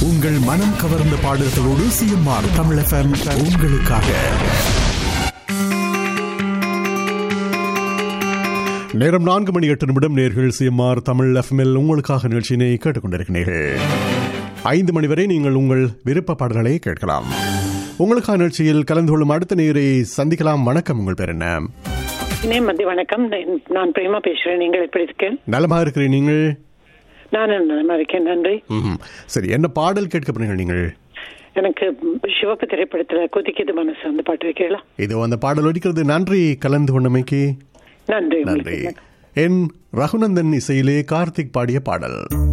உங்கள் மனம் கவர்ந்த பாடல்களோடு சிஎம்ஆர் தமிழ் எஃப்எம் உங்களுக்காக நேரம் நான்கு மணி எட்டு நிமிடம் நேர்கள் சிஎம்ஆர் தமிழ் எஃப்எம்எல் உங்களுக்காக நிகழ்ச்சியினை கேட்டுக்கொண்டிருக்கிறீர்கள் ஐந்து மணி வரை நீங்கள் உங்கள் விருப்ப பாடல்களை கேட்கலாம் உங்களுக்கான நிகழ்ச்சியில் கலந்து கொள்ளும் அடுத்த நேரை சந்திக்கலாம் வணக்கம் உங்கள் பேர் என்ன இனே மதிய வணக்கம் நான் நான் பிரேமா பேசுறேன் நீங்கள் எப்படி இருக்கேன் நலமா இருக்கிறீங்க நீங்கள் நான் நல்லா இருக்கேன் நன்றி ம்ஹும். சரி என்ன பாடல் கேட்க போறீங்க நீங்கள் எனக்கு சிவப்பு திரைப்படத்துல கொதிக்குது மனசு அந்த பாட்டு வைக்கலாம் இதோ அந்த பாடல் ஒலிக்கிறது நன்றி கலந்து கொண்டமைக்கு நன்றி நன்றி உங்களுக்கு. என் ரகுநந்தன் இசையிலே கார்த்திக் பாடிய பாடல்